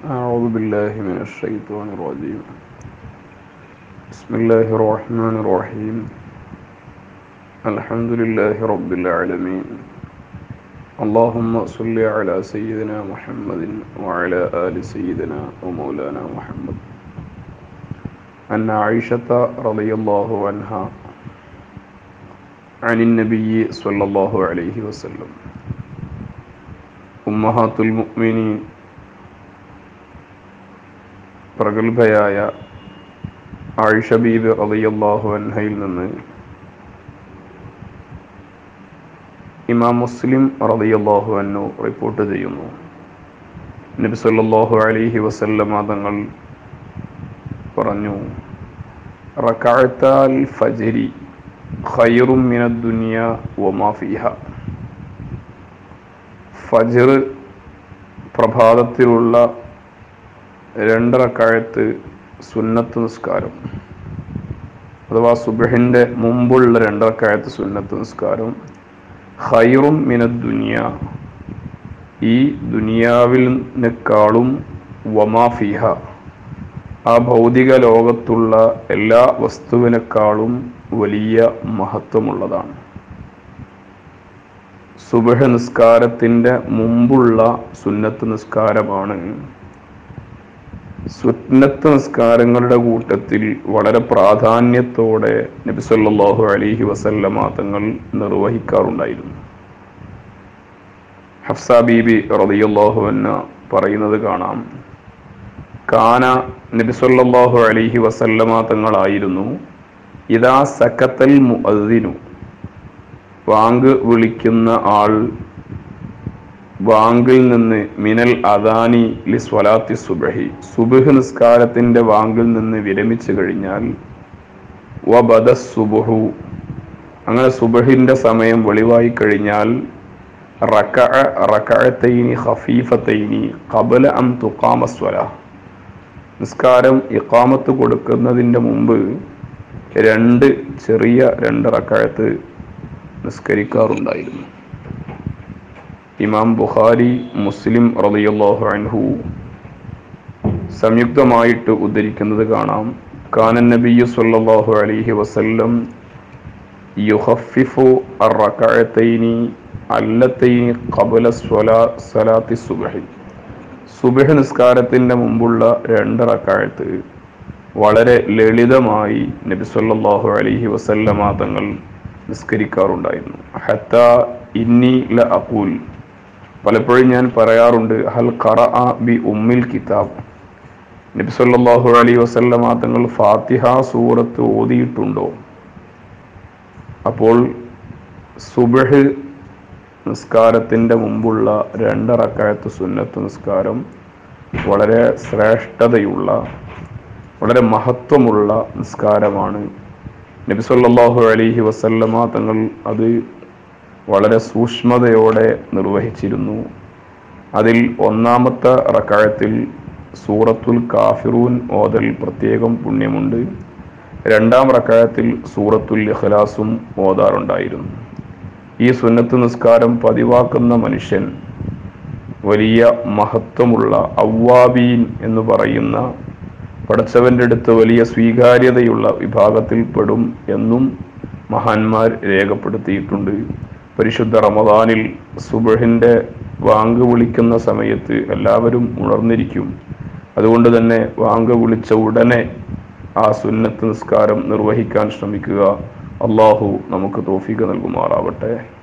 أعوذ بالله من الشيطان الرجيم بسم الله الرحمن الرحيم الحمد لله رب العالمين اللهم صل على سيدنا محمد وعلى آل سيدنا ومولانا محمد أن عائشة رضي الله عنها عن النبي صلى الله عليه وسلم أمهات المؤمنين പ്രഗത്ഭയായ ആയിഷ ബീബി റളിയല്ലാഹു അൻഹയിൽ നിന്ന് ഇമാം മുസ്ലിം റളിയല്ലാഹു അൻഹു റിപ്പോർട്ട് ചെയ്യുന്നു നബി സല്ലല്ലാഹു അലൈഹി വസല്ലമ തങ്ങൾ പറഞ്ഞു റകഅത്താൽ ഫജ്രി ഖൈറും മിനദ് ദുനിയ വമാ ഫീഹ ഫജ്ർ പ്രഭാതത്തിലുള്ള രണ്ടറക്കാഴത്ത് സുന്നത്ത് നിസ്കാരം അഥവാ സുബഹിൻ്റെ മുമ്പുള്ള രണ്ടറക്കാഴത്ത് സുന്നത്ത് നിസ്കാരം ഹൈറും മിന ദുനിയ ഈ ദുനിയാവിനേക്കാളും വമാഫിഹ ആ ഭൗതിക ലോകത്തുള്ള എല്ലാ വസ്തുവിനേക്കാളും വലിയ മഹത്വമുള്ളതാണ് സുബഹ നിസ്കാരത്തിൻ്റെ മുമ്പുള്ള സുന്നത്ത് നിസ്കാരമാണ് സുന്നത്ത് നിസ്കാരങ്ങളുടെ കൂട്ടത്തിൽ വളരെ പ്രാധാന്യത്തോടെ നബി സല്ലല്ലാഹു അലൈഹി വസല്ലമ തങ്ങൾ നിർവഹിക്കാറുണ്ടായിരുന്നു ഹഫ്സ ബീബി റളിയല്ലാഹു അൻഹ പറയുന്നത് കാണാം കാന നബി സല്ലല്ലാഹു അലൈഹി വസല്ലമ തങ്ങളായിരുന്നു ഇദാ സക്കത്തൽ മുഅദ്ദിനു വാങ്ക് വിളിക്കുന്ന ആൾ വാങ്കിൽ നിന്ന് മിനൽ അദാനി ലി സ്വലാത്തി സുബഹി സുബഹ് നിസ്കാരത്തിന്റെ വാങ്കിൽ നിന്ന് വിരമിച്ചു കഴിഞ്ഞാൽ വബദ സുബഹു അങ്ങനെ സുബഹിന്റെ സമയം വെളിവായി കഴിഞ്ഞാൽ റക്കഅത്തൈനി ഖഫീഫത്തൈനി ഖബല അം തുഖാമ സ്വല നിസ്കാരം ഇഖാമത്ത് കൊടുക്കുന്നതിൻ്റെ മുമ്പ് രണ്ട് ചെറിയ രണ്ട് റക്കഴത്ത് നിസ്കരിക്കാറുണ്ടായിരുന്നു ഇമാം ബുഖാരി മുസ്ലിം റളിയല്ലാഹു അൻഹു സംയുക്തമായിട്ട് ഉദ്ധരിക്കുന്നത് കാണാം കാനൻ നബിയു സല്ലല്ലാഹു അലൈഹി വസല്ലം യുഖഫിഫു അർറകഅത്തൈനി അല്ലത്തൈനി ഖബല സ്വലാ സലാത്തി സുബ്ഹി സുബ്ഹ് നിസ്കാരത്തിന്റെ മുമ്പുള്ള രണ്ട് റക്അത്ത് വളരെ ലളിതമായി നബി സല്ലല്ലാഹു അലൈഹി വസല്ലമ തങ്ങൾ നിസ്കരിക്കാറുണ്ടായിരുന്നു ഹത്ത ഇന്നി ല അഖൂൽ പലപ്പോഴും ഞാൻ പറയാറുണ്ട് ഹൽ ഖറ ബി ഉമ്മിൽ കിതാബ് നബി സല്ലല്ലാഹു അലൈഹി വസല്ലമ തങ്ങൾ ഫാത്തിഹ സൂറത്ത് ഓതിയിട്ടുണ്ടോ അപ്പോൾ സുബഹ് നിസ്കാരത്തിൻ്റെ മുമ്പുള്ള രണ്ടറക്കായത്ത് സുന്നത്ത് നിസ്കാരം വളരെ ശ്രേഷ്ഠതയുള്ള വളരെ മഹത്വമുള്ള നിസ്കാരമാണ് നബി സല്ലല്ലാഹു അലൈഹി വസല്ലമ തങ്ങൾ അത് വളരെ സൂക്ഷ്മതയോടെ നിർവഹിച്ചിരുന്നു അതിൽ ഒന്നാമത്തെ റക്കായത്തിൽ സൂറത്തുൽ കാഫിറൂൻ ഓതൽ പ്രത്യേകം പുണ്യമുണ്ട് രണ്ടാം റക്കായത്തിൽ സൂറത്തുൽ ഇഖ്ലാസും ഓതാറുണ്ടായിരുന്നു ഈ സുന്നത്ത് നിസ്കാരം പതിവാക്കുന്ന മനുഷ്യൻ വലിയ മഹത്വമുള്ള അവ്വാബീൻ എന്ന് പറയുന്ന പടച്ചവന്റെ അടുത്ത് വലിയ സ്വീകാര്യതയുള്ള വിഭാഗത്തിൽപ്പെടും എന്നും മഹാന്മാർ രേഖപ്പെടുത്തിയിട്ടുണ്ട് പരിശുദ്ധ റമദാനിൽ സുബഹിൻ്റെ വാങ്ക് വിളിക്കുന്ന സമയത്ത് എല്ലാവരും ഉണർന്നിരിക്കും അതുകൊണ്ട് തന്നെ വാങ്ക് വിളിച്ച ഉടനെ ആ സുന്നത്ത് നിസ്കാരം നിർവഹിക്കാൻ ശ്രമിക്കുക അള്ളാഹു നമുക്ക് തോഫിക നൽകുമാറാവട്ടെ